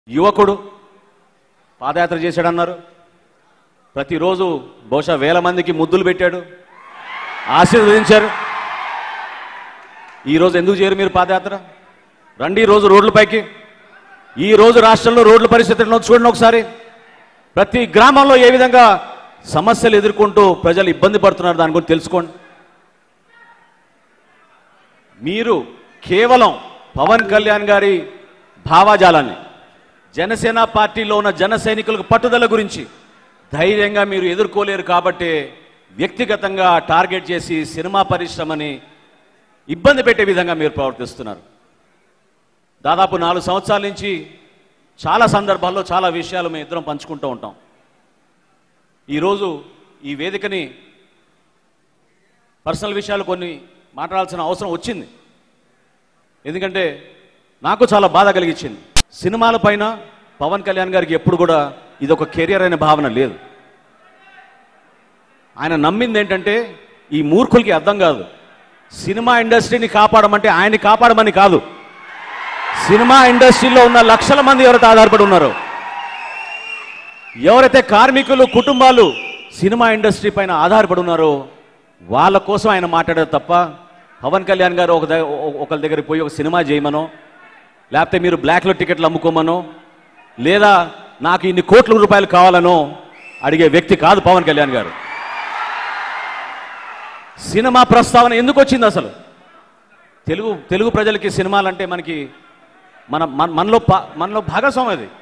యువకుడు పాదయాత్ర చేశాడన్నారు ప్రతిరోజు బహుశా వేల మందికి ముద్దులు పెట్టాడు ఆశీర్వదించారు ఈరోజు ఎందుకు చేయరు మీరు పాదయాత్ర రండి ఈ రోజు రోడ్లపైకి ఈ రోజు రాష్ట్రంలో రోడ్ల పరిస్థితులను చూడండి ఒకసారి ప్రతి గ్రామంలో ఏ విధంగా సమస్యలు ఎదుర్కొంటూ ప్రజలు ఇబ్బంది పడుతున్నారు దాని గురించి తెలుసుకోండి మీరు కేవలం పవన్ కళ్యాణ్ గారి భావాజాలాన్ని జనసేన పార్టీలో ఉన్న జన సైనికులకు పట్టుదల గురించి ధైర్యంగా మీరు ఎదుర్కోలేరు కాబట్టి వ్యక్తిగతంగా టార్గెట్ చేసి సినిమా పరిశ్రమని ఇబ్బంది పెట్టే విధంగా మీరు ప్రవర్తిస్తున్నారు దాదాపు నాలుగు సంవత్సరాల నుంచి చాలా సందర్భాల్లో చాలా విషయాలు మేము ఇద్దరం పంచుకుంటూ ఉంటాం ఈరోజు ఈ వేదికని పర్సనల్ విషయాలు కొన్ని మాట్లాడాల్సిన అవసరం వచ్చింది ఎందుకంటే నాకు చాలా బాధ కలిగించింది సినిమాల పైన పవన్ కళ్యాణ్ గారికి ఎప్పుడు కూడా ఇది ఒక కెరియర్ అనే భావన లేదు ఆయన నమ్మింది ఏంటంటే ఈ మూర్ఖులకి అర్థం కాదు సినిమా ఇండస్ట్రీని కాపాడమంటే ఆయన్ని కాపాడమని కాదు సినిమా ఇండస్ట్రీలో ఉన్న లక్షల మంది ఎవరైతే ఆధారపడి ఉన్నారో ఎవరైతే కార్మికులు కుటుంబాలు సినిమా ఇండస్ట్రీ పైన ఆధారపడి ఉన్నారో వాళ్ళ కోసం ఆయన మాట్లాడారు తప్ప పవన్ కళ్యాణ్ గారు ఒక దగ్గర ఒకరి దగ్గరికి పోయి ఒక సినిమా చేయమనో లేకపోతే మీరు బ్లాక్లో టికెట్లు అమ్ముకోమనో లేదా నాకు ఇన్ని కోట్ల రూపాయలు కావాలనో అడిగే వ్యక్తి కాదు పవన్ కళ్యాణ్ గారు సినిమా ప్రస్తావన ఎందుకు వచ్చింది అసలు తెలుగు తెలుగు ప్రజలకి సినిమాలంటే మనకి మన మన- మనలో పా- మనలో భాగస్వామ్యం అది